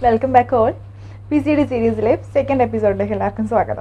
Welcome back all P C D സീരീസിലെ second എപ്പിസോഡിലേക്ക് എല്ലാവർക്കും സ്വാഗതം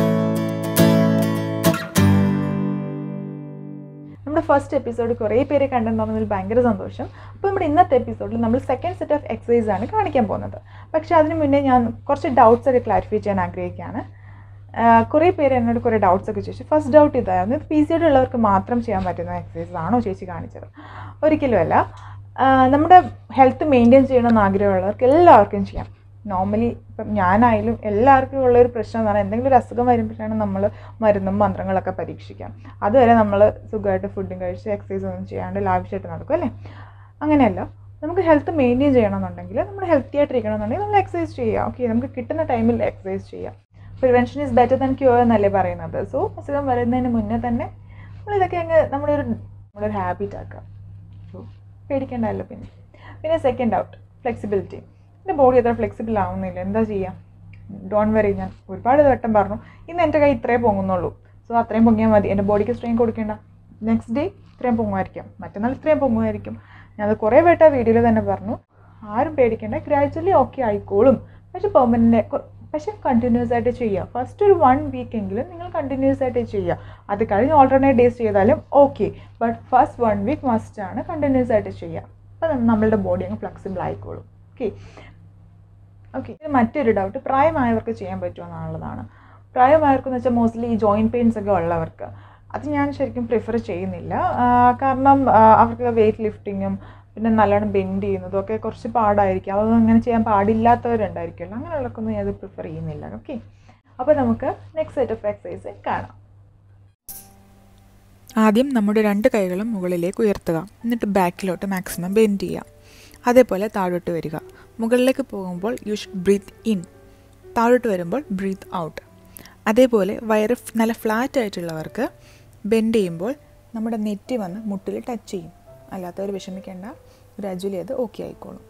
നമ്മുടെ ഫസ്റ്റ് എപ്പിസോഡ് കുറേ പേര് കണ്ടിട്ടുണ്ടെന്നതിൽ ഭയങ്കര സന്തോഷം അപ്പോൾ നമ്മുടെ ഇന്നത്തെ എപ്പിസോഡിൽ നമ്മൾ സെക്കൻഡ് സെറ്റ് ഓഫ് എക്സസൈസ് ആണ് കാണിക്കാൻ പോകുന്നത് പക്ഷേ അതിന് മുന്നേ ഞാൻ കുറച്ച് ഡൗട്ട്സ് ഒക്കെ ക്ലാരിഫൈ ചെയ്യാൻ ആഗ്രഹിക്കുകയാണ് ആഹ് കുറേ പേര് എന്നോട് കുറേ ഡൗട്ട്സ് ഒക്കെ ചോദിച്ചു ഫസ്റ്റ് ഡൗട്ട് ഇതായിരുന്നു ഇത് പി സി ഡി ഉള്ളവർക്ക് മാത്രം ചെയ്യാൻ പറ്റുന്ന എക്സസൈസ് ആണോ ചേച്ചി കാണിച്ചത് ഒരിക്കലുമല്ല ആഹ് നമ്മുടെ ഹെൽത്ത് മെയിൻറ്റെയിൻ ചെയ്യണമെന്ന് ആഗ്രഹമുള്ളവർക്ക് എല്ലാവർക്കും ചെയ്യാം നോർമലി ഇപ്പം ഞാനായാലും എല്ലാവർക്കും ഉള്ളൊരു പ്രശ്നം എന്ന് പറഞ്ഞാൽ എന്തെങ്കിലും ഒരു അസുഖം വരുമ്പോഴാണ് നമ്മൾ മരുന്നും മന്ത്രങ്ങളൊക്കെ പരീക്ഷിക്കാം അതുവരെ നമ്മൾ സുഖമായിട്ട് ഫുഡും കഴിച്ച് എക്സസൈസ് ഒന്നും ചെയ്യാണ്ട് ലാവിഷായിട്ട് നടക്കും അല്ലേ അങ്ങനെയല്ല നമുക്ക് ഹെൽത്ത് മെയിൻറ്റെയിൻ ചെയ്യണമെന്നുണ്ടെങ്കിൽ നമ്മൾ ഹെൽത്തി ആയിട്ടിരിക്കണമെന്നുണ്ടെങ്കിൽ നമ്മൾ എക്സസൈസ് ചെയ്യുക ഓക്കെ നമുക്ക് കിട്ടുന്ന ടൈമിൽ എക്സസൈസ് ചെയ്യാം prevention is better than cure എന്നല്ലേ പറയുന്നത് സോ അസുഖം വരുന്നതിന് മുന്നേ തന്നെ നമ്മളിതൊക്കെ അങ്ങ് നമ്മുടെ ഒരു നമ്മുടെ ഒരു ഹാബിറ്റ് ആക്കുക സോ പേടിക്കേണ്ടല്ലോ പിന്നെ പിന്നെ സെക്കൻഡ് ഔട്ട് ഫ്ലെക്സിബിലിറ്റി എൻ്റെ ബോഡി അത്ര ഫ്ലെക്സിബിൾ ആവുന്നില്ല എന്താ ചെയ്യുക ഡോൺ വെറി ഞാൻ ഒരുപാട് വട്ടം പറഞ്ഞു ഇന്ന് എൻ്റെ കൈ ഇത്രേ പൊങ്ങുന്നുള്ളൂ സോ അത്രയും പൊങ്ങിയാൽ മതി എൻ്റെ ബോഡിക്ക് സ്ട്രെയിൻ കൊടുക്കേണ്ട നെക്സ്റ്റ് ഡേ ഇത്രയും പൊങ്ങുമായിരിക്കും മറ്റന്നാൾ ഇത്രയും പൊങ്ങുമായിരിക്കും ഞാനത് കുറേ വട്ടം വീഡിയോയിൽ തന്നെ പറഞ്ഞു ആരും പേടിക്കേണ്ട ഗ്രാജുവലി ഓക്കെ ആയിക്കോളും പക്ഷെ പെർമനൻ്റ് പക്ഷെ കണ്ടിന്യൂസ് ആയിട്ട് ചെയ്യുക ഫസ്റ്റ് ഒരു വൺ വീക്ക് എങ്കിലും നിങ്ങൾ കണ്ടിന്യൂസ് ആയിട്ട് ചെയ്യുക അത് കഴിഞ്ഞ് ഓൾട്ടർനേറ്റ് ഡേയ്സ് ചെയ്താലും okay but first one week must ആണ് കണ്ടിന്യൂസ് ആയിട്ട് ചെയ്യുക അപ്പോൾ നമ്മളുടെ ബോഡി അങ്ങ് ഫ്ലെക്സിബിൾ ആയിക്കോളും ഓക്കെ ഓക്കെ ഇത് മറ്റൊരു ഡൗട്ട് പ്രായമായവർക്ക് ചെയ്യാൻ പറ്റുമോ എന്നുള്ളതാണ് പ്രായമായവർക്കെന്ന് വെച്ചാൽ മോസ്റ്റ്ലി ഈ ജോയിൻറ്റ് പെയിൻസ് ഒക്കെ ഉള്ളവർക്ക് അത് ഞാൻ ശരിക്കും പ്രിഫർ ചെയ്യുന്നില്ല ആ, കാരണം ആ, അവർക്ക് വെയിറ്റ് ലിഫ്റ്റിങ്ങും പിന്നെ നല്ലോണം ബെൻഡ് ചെയ്യുന്നതും ഒക്കെ കുറച്ച് പാടായിരിക്കും അതൊന്നും അങ്ങനെ ചെയ്യാൻ പാടില്ലാത്തവരുണ്ടായിരിക്കുമല്ലോ അങ്ങനെയുള്ളവർക്കൊന്നും ഞാൻ അത് പ്രിഫർ ചെയ്യുന്നില്ല ഓക്കെ അപ്പോൾ നമുക്ക് നെക്സ്റ്റ് സെറ്റ് ഓഫ് എക്സസൈസ് കാണാം ആദ്യം നമ്മുടെ രണ്ട് കൈകളും മുകളിലേക്ക് ഉയർത്തുക എന്നിട്ട് ബാക്കിലോട്ട് മാക്സിമം ബെൻഡ് ചെയ്യുക അതേപോലെ താഴോട്ട് വരിക മുകളിലേക്ക് പോകുമ്പോൾ യു ഷുഡ് ബ്രീത്ത് ഇൻ താഴോട്ട് വരുമ്പോൾ ബ്രീത്ത് ഔട്ട് അതേപോലെ വയറ് ഫ് നല്ല ഫ്ലാറ്റ് ആയിട്ടുള്ളവർക്ക് ബെൻഡ് ചെയ്യുമ്പോൾ നമ്മുടെ നെറ്റി വന്ന് മുട്ടിൽ ടച്ച് ചെയ്യും അല്ലാത്തവർ വിഷമിക്കേണ്ട ഗ്രാജുവലി അത് ഓക്കെ ആയിക്കോളും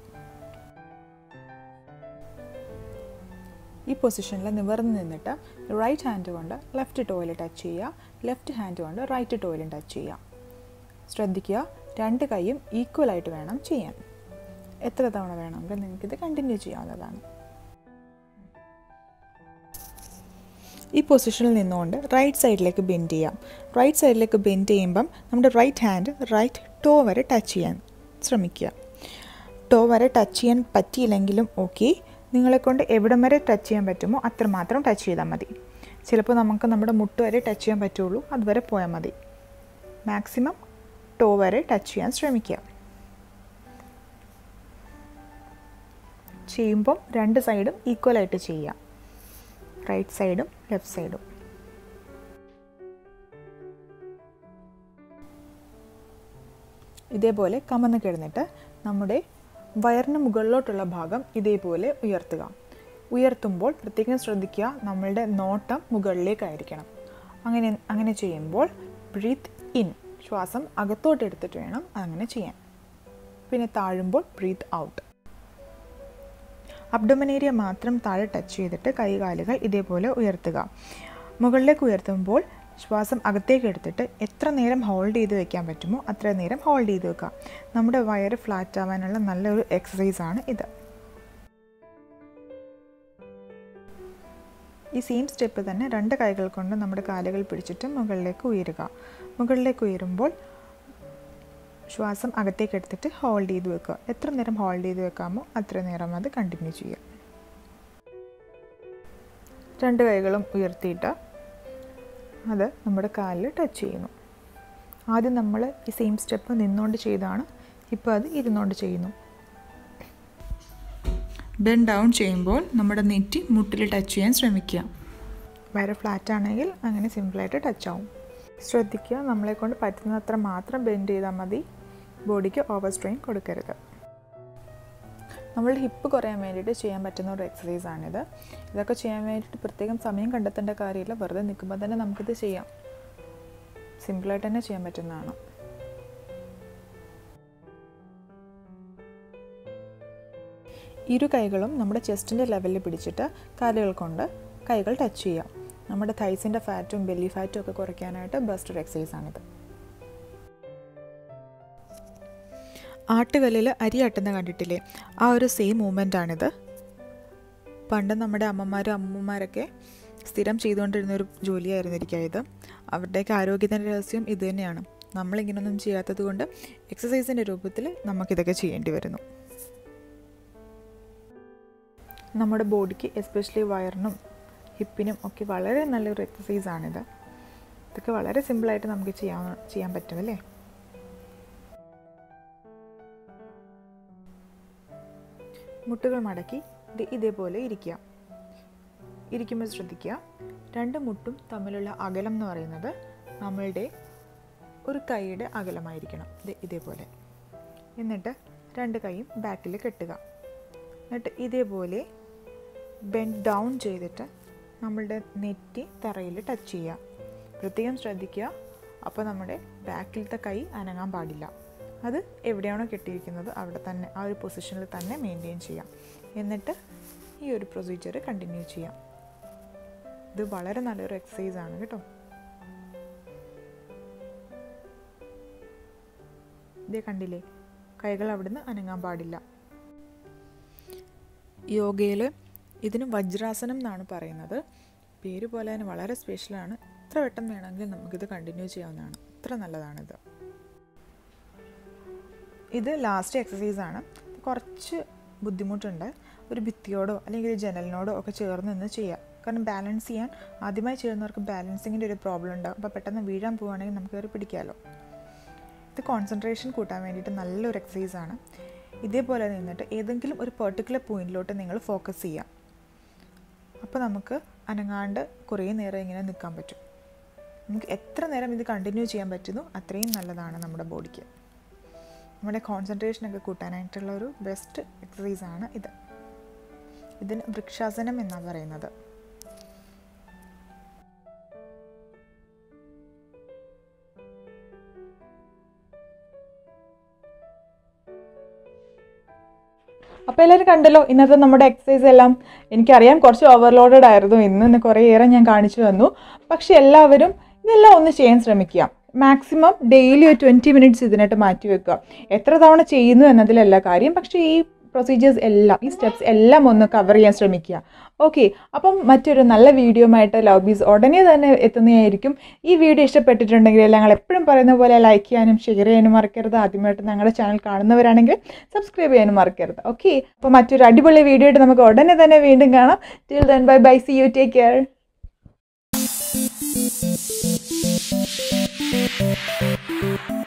ഈ പൊസിഷനിൽ നിവർന്ന് നിന്നിട്ട് റൈറ്റ് ഹാൻഡ് കൊണ്ട് ലെഫ്റ്റ് ടോയിൽ ടച്ച് ചെയ്യുക ലെഫ്റ്റ് ഹാൻഡ് കൊണ്ട് റൈറ്റ് ടോയിലും ടച്ച് ചെയ്യുക ശ്രദ്ധിക്കുക രണ്ട് കൈയും ഈക്വലായിട്ട് വേണം ചെയ്യാൻ എത്ര തവണ വേണമെങ്കിലും നിങ്ങൾക്കിത് കണ്ടിന്യൂ ചെയ്യാവുന്നതാണ് ഈ പൊസിഷനിൽ നിന്നുകൊണ്ട് റൈറ്റ് സൈഡിലേക്ക് ബെൻഡ് ചെയ്യാം റൈറ്റ് സൈഡിലേക്ക് ബെൻഡ് ചെയ്യുമ്പം നമ്മുടെ റൈറ്റ് ഹാൻഡ് റൈറ്റ് ടോ വരെ ടച്ച് ചെയ്യാൻ ശ്രമിക്കുക ടോ വരെ ടച്ച് ചെയ്യാൻ പറ്റിയില്ലെങ്കിലും ഓക്കെ നിങ്ങളെക്കൊണ്ട് എവിടം വരെ ടച്ച് ചെയ്യാൻ പറ്റുമോ അത്രമാത്രം ടച്ച് ചെയ്താൽ മതി ചിലപ്പോൾ നമുക്ക് നമ്മുടെ മുട്ട് വരെ ടച്ച് ചെയ്യാൻ പറ്റുള്ളൂ അതുവരെ പോയാൽ മതി മാക്സിമം ടോ വരെ ടച്ച് ചെയ്യാൻ ശ്രമിക്കുക ചെയ്യുമ്പം രണ്ട് സൈഡും ഈക്വലായിട്ട് ചെയ്യുക റൈറ്റ് സൈഡും ലെഫ്റ്റ് സൈഡും ഇതേപോലെ കമന്ന് കിടന്നിട്ട് നമ്മുടെ വയറിന് മുകളിലോട്ടുള്ള ഭാഗം ഇതേപോലെ ഉയർത്തുക ഉയർത്തുമ്പോൾ പ്രത്യേകം ശ്രദ്ധിക്കുക നമ്മളുടെ നോട്ടം മുകളിലേക്കായിരിക്കണം അങ്ങനെ അങ്ങനെ ചെയ്യുമ്പോൾ ബ്രീത്ത് ഇൻ ശ്വാസം അകത്തോട്ട് എടുത്തിട്ട് വേണം അങ്ങനെ ചെയ്യാൻ പിന്നെ താഴുമ്പോൾ ബ്രീത്ത് ഔട്ട് അബ്ഡോമൻ ഏരിയ മാത്രം താഴെ ടച്ച് ചെയ്തിട്ട് കൈകാലുകൾ ഇതേപോലെ ഉയർത്തുക മുകളിലേക്ക് ഉയർത്തുമ്പോൾ ശ്വാസം അകത്തേക്ക് എടുത്തിട്ട് എത്ര നേരം ഹോൾഡ് ചെയ്ത് വെക്കാൻ പറ്റുമോ അത്ര നേരം ഹോൾഡ് ചെയ്ത് വെക്കുക നമ്മുടെ വയറ് ഫ്ലാറ്റ് ആവാനുള്ള നല്ലൊരു എക്സസൈസ് ആണ് ഇത് ഈ സെയിം സ്റ്റെപ്പ് തന്നെ രണ്ട് കൈകൾ കൊണ്ട് നമ്മുടെ കാലുകൾ പിടിച്ചിട്ട് മുകളിലേക്ക് ഉയരുക മുകളിലേക്ക് ഉയരുമ്പോൾ ശ്വാസം അകത്തേക്ക് എടുത്തിട്ട് ഹോൾഡ് ചെയ്ത് വെക്കുക എത്ര നേരം ഹോൾഡ് ചെയ്ത് വെക്കാമോ അത്ര നേരം അത് കണ്ടിന്യൂ ചെയ്യുക രണ്ട് കൈകളും ഉയർത്തിയിട്ട് അത് നമ്മുടെ കാലിൽ ടച്ച് ചെയ്യുന്നു ആദ്യം നമ്മൾ ഈ സെയിം സ്റ്റെപ്പ് നിന്നുകൊണ്ട് ചെയ്താണ് ഇപ്പോൾ അത് ഇരുന്നുകൊണ്ട് ചെയ്യുന്നു ബെൻ ഡൗൺ ചെയ്യുമ്പോൾ നമ്മുടെ നെറ്റി മുട്ടിൽ ടച്ച് ചെയ്യാൻ ശ്രമിക്കുക വയറ് ഫ്ലാറ്റ് ആണെങ്കിൽ അങ്ങനെ സിമ്പിളായിട്ട് ടച്ച് ആവും ശ്രദ്ധിക്കുക നമ്മളെ കൊണ്ട് പറ്റുന്നത്ര മാത്രം ബെൻഡ് ചെയ്താൽ മതി ബോഡിക്ക് ഓവർ സ്ട്രെയിൻ കൊടുക്കരുത് നമ്മളുടെ ഹിപ്പ് കുറയാൻ വേണ്ടിയിട്ട് ചെയ്യാൻ പറ്റുന്ന ഒരു എക്സസൈസ് ആണിത് ഇതൊക്കെ ചെയ്യാൻ വേണ്ടിയിട്ട് പ്രത്യേകം സമയം കണ്ടെത്തേണ്ട കാര്യമില്ല വെറുതെ നിൽക്കുമ്പോൾ തന്നെ നമുക്കിത് ചെയ്യാം സിമ്പിളായിട്ട് തന്നെ ചെയ്യാൻ പറ്റുന്നതാണ് ഇരു കൈകളും നമ്മുടെ ചെസ്റ്റിൻ്റെ ലെവലിൽ പിടിച്ചിട്ട് കാലുകൾ കൊണ്ട് കൈകൾ ടച്ച് ചെയ്യാം നമ്മുടെ തൈസിൻ്റെ ഫാറ്റും ബെല്ലി ഫാറ്റും ഒക്കെ കുറയ്ക്കാനായിട്ട് ബെസ്റ്റ് ഒരു എക്സസൈസ് ആണിത് ആട്ടുകല്ലിൽ അരി ആട്ടുന്ന കണ്ടിട്ടില്ലേ ആ ഒരു സെയിം മൂവ്മെൻ്റ് ആണിത് പണ്ട് നമ്മുടെ അമ്മമാരും അമ്മൂമ്മമാരൊക്കെ സ്ഥിരം ചെയ്തുകൊണ്ടിരുന്ന ഒരു ജോലിയായിരുന്നിരിക്കുക ഇത് അവരുടെയൊക്കെ ആരോഗ്യത്തിൻ്റെ രഹസ്യം ഇത് തന്നെയാണ് നമ്മളിങ്ങനൊന്നും ചെയ്യാത്തത് കൊണ്ട് എക്സസൈസിൻ്റെ രൂപത്തിൽ നമുക്കിതൊക്കെ ചെയ്യേണ്ടി വരുന്നു നമ്മുടെ ബോഡിക്ക് എസ്പെഷ്യലി വയറിനും ഹിപ്പിനും ഒക്കെ വളരെ നല്ലൊരു എക്സസൈസാണിത് ഇതൊക്കെ വളരെ സിമ്പിളായിട്ട് നമുക്ക് ചെയ്യാൻ ചെയ്യാൻ പറ്റും അല്ലേ മുട്ടുകൾ മടക്കി ഇത് ഇതേപോലെ ഇരിക്കുക ഇരിക്കുമ്പോൾ ശ്രദ്ധിക്കുക രണ്ട് മുട്ടും തമ്മിലുള്ള അകലം എന്ന് പറയുന്നത് നമ്മളുടെ ഒരു കൈയുടെ അകലമായിരിക്കണം ഇത് ഇതേപോലെ എന്നിട്ട് രണ്ട് കൈയും ബാക്കിൽ കെട്ടുക എന്നിട്ട് ഇതേപോലെ ബെൻഡ് ഡൗൺ ചെയ്തിട്ട് നമ്മളുടെ നെറ്റി തറയിൽ ടച്ച് ചെയ്യുക പ്രത്യേകം ശ്രദ്ധിക്കുക അപ്പോൾ നമ്മുടെ ബാക്കിലത്തെ കൈ അനങ്ങാൻ പാടില്ല അത് എവിടെയാണോ കെട്ടിയിരിക്കുന്നത് അവിടെ തന്നെ ആ ഒരു പൊസിഷനിൽ തന്നെ മെയിൻറ്റെയിൻ ചെയ്യാം എന്നിട്ട് ഈ ഒരു പ്രൊസീജിയർ കണ്ടിന്യൂ ചെയ്യാം ഇത് വളരെ നല്ലൊരു എക്സസൈസ് ആണ് കേട്ടോ ഇതേ കണ്ടില്ലേ കൈകൾ അവിടുന്ന് അനങ്ങാൻ പാടില്ല യോഗയിൽ ഇതിന് വജ്രാസനം എന്നാണ് പറയുന്നത് പേര് പോലെ തന്നെ വളരെ സ്പെഷ്യലാണ് എത്ര വട്ടം വേണമെങ്കിലും നമുക്കിത് കണ്ടിന്യൂ ചെയ്യാവുന്നതാണ് അത്ര നല്ലതാണിത് ഇത് ലാസ്റ്റ് എക്സസൈസ് ആണ് കുറച്ച് ബുദ്ധിമുട്ടുണ്ട് ഒരു ഭിത്തിയോടോ അല്ലെങ്കിൽ ഒരു ജനലിനോടോ ഒക്കെ ചേർന്ന് നിന്ന് ചെയ്യുക കാരണം ബാലൻസ് ചെയ്യാൻ ആദ്യമായി ചെയ്യുന്നവർക്ക് ബാലൻസിങ്ങിൻ്റെ ഒരു പ്രോബ്ലം ഉണ്ടാകും അപ്പോൾ പെട്ടെന്ന് വീഴാൻ പോവുകയാണെങ്കിൽ നമുക്ക് കയറി പിടിക്കാമല്ലോ ഇത് കോൺസെൻട്രേഷൻ കൂട്ടാൻ വേണ്ടിയിട്ട് നല്ലൊരു എക്സസൈസ് ആണ് ഇതേപോലെ നിന്നിട്ട് ഏതെങ്കിലും ഒരു പെർട്ടിക്കുലർ പോയിന്റിലോട്ട് നിങ്ങൾ ഫോക്കസ് ചെയ്യാം അപ്പോൾ നമുക്ക് അനങ്ങാണ്ട് കുറേ നേരം ഇങ്ങനെ നിൽക്കാൻ പറ്റും നമുക്ക് എത്ര നേരം ഇത് കണ്ടിന്യൂ ചെയ്യാൻ പറ്റുന്നു അത്രയും നല്ലതാണ് നമ്മുടെ ബോഡിക്ക് നമ്മുടെ കോൺസെൻട്രേഷനൊക്കെ കൂട്ടാനായിട്ടുള്ള ഒരു ബെസ്റ്റ് എക്സസൈസ് ആണ് ഇത് ഇതിന് വൃക്ഷാസനം എന്നാണ് പറയുന്നത് അപ്പോൾ എല്ലാവരും കണ്ടല്ലോ ഇന്നത്തെ നമ്മുടെ എക്സസൈസ് എല്ലാം എനിക്കറിയാം കുറച്ച് ഓവർലോഡഡ് ആയിരുന്നു ഇന്ന് ഇന്ന് കുറേയേറെ ഞാൻ കാണിച്ചു തന്നു പക്ഷെ എല്ലാവരും ഇതെല്ലാം ഒന്ന് ചെയ്യാൻ ശ്രമിക്കുക മാക്സിമം ഡെയിലി ഒരു ട്വൻറ്റി മിനിറ്റ്സ് ഇതിനായിട്ട് മാറ്റി വെക്കുക എത്ര തവണ ചെയ്യുന്നു എന്നതിലല്ല കാര്യം പക്ഷേ ഈ പ്രൊസീജിയേഴ്സ് എല്ലാം ഈ സ്റ്റെപ്സ് എല്ലാം ഒന്ന് കവർ ചെയ്യാൻ ശ്രമിക്കുക ഓക്കെ അപ്പം മറ്റൊരു നല്ല വീഡിയോയുമായിട്ട് ലവ് ബീസ് ഉടനെ തന്നെ എത്തുന്നതായിരിക്കും ഈ വീഡിയോ ഇഷ്ടപ്പെട്ടിട്ടുണ്ടെങ്കിൽ ഞങ്ങൾ എപ്പോഴും പറയുന്ന പോലെ ലൈക്ക് ചെയ്യാനും ഷെയർ ചെയ്യാനും മറക്കരുത് ആദ്യമായിട്ട് ഞങ്ങളുടെ ചാനൽ കാണുന്നവരാണെങ്കിൽ സബ്സ്ക്രൈബ് ചെയ്യാനും മറക്കരുത് ഓക്കെ അപ്പോൾ മറ്റൊരു അടിപൊളി വീഡിയോ ആയിട്ട് നമുക്ക് ഉടനെ തന്നെ വീണ്ടും കാണാം till then bye bye see you take care Thank you.